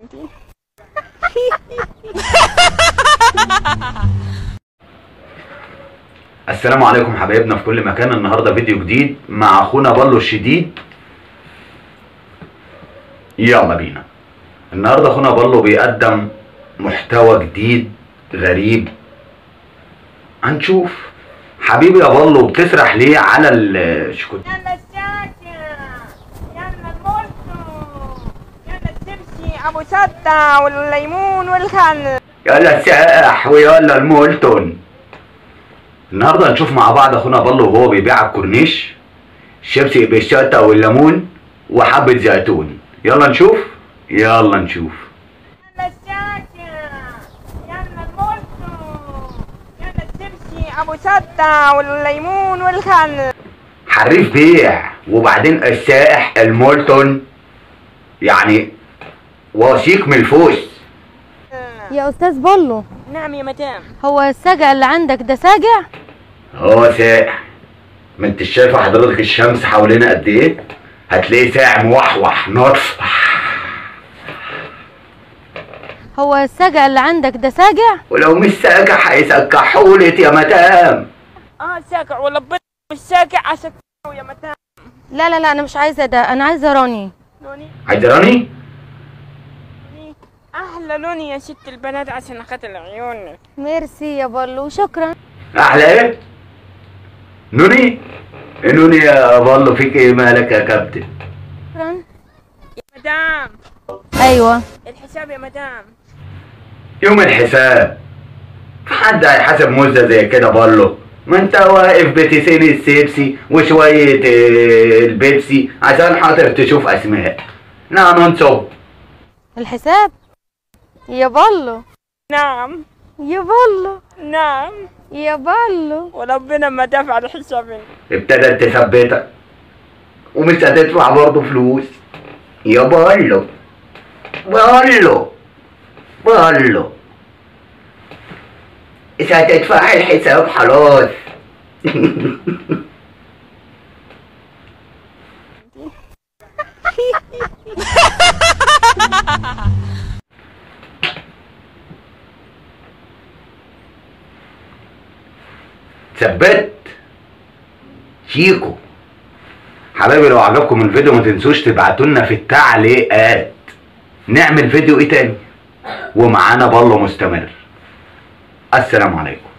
السلام عليكم حبايبنا في كل مكان النهارده فيديو جديد مع اخونا بالو الشديد يلا بينا النهارده اخونا بالو بيقدم محتوى جديد غريب هنشوف حبيبي يا بالو بتسرح ليه على الشكوت يلا الشاكر يلا المولتو يلا الشمسي ابو شطة والليمون والخل يلا الساح ويلا المولتون النهارده هنشوف مع بعض اخونا بالو وهو بيبيع على الكورنيش شيبسي بالشطه والليمون وحبه زيتون يلا نشوف يلا نشوف يلا الشاكر يلا المولتو يلا الشمسي ابو شطة والليمون والخل حريف بيع وبعدين السائح المولتون يعني وثيق من الفوس يا استاذ بولو نعم يا مدام هو السجع اللي عندك ده سجع هو سائح ما انت شايفه حضرتك الشمس حوالينا قد ايه هتلاقيه ساعة موحوح نطف هو السجع اللي عندك ده سجع ولو مش ساكع هيسكحولك يا مدام اه ساكع ولا بط مش ساكع اسكعه يا مدام لا لا لا انا مش عايزه ده انا عايزه راني لوني عايزة راني؟ لوني. احلى لوني يا ست البنات عشان خاطر عيونك ميرسي يا بولو شكرا احلى ايه؟ نوني؟ إيه نوني يا بالو فيك ايه مالك يا كابتن؟ شكرا يا مدام ايوه الحساب يا مدام يوم الحساب في حد هيحاسب مزة زي كده بالو ما انت واقف بتسيني السيبسي وشوية آه، البيبسي عشان خاطر تشوف اسماء لا ننصب الحساب يا بولو نعم يا بولو نعم يا بولو وربنا ما دفع الحساب ابتدت تثبتك ومش هتدفع برضه فلوس يا بالو بالو بالو مش هتدفع الحساب خلاص ثبت شيكو حبايبي لو عجبكم الفيديو ما تنسوش تبعتوا لنا في التعليقات نعمل فيديو ايه تاني ومعانا بالله مستمر السلام عليكم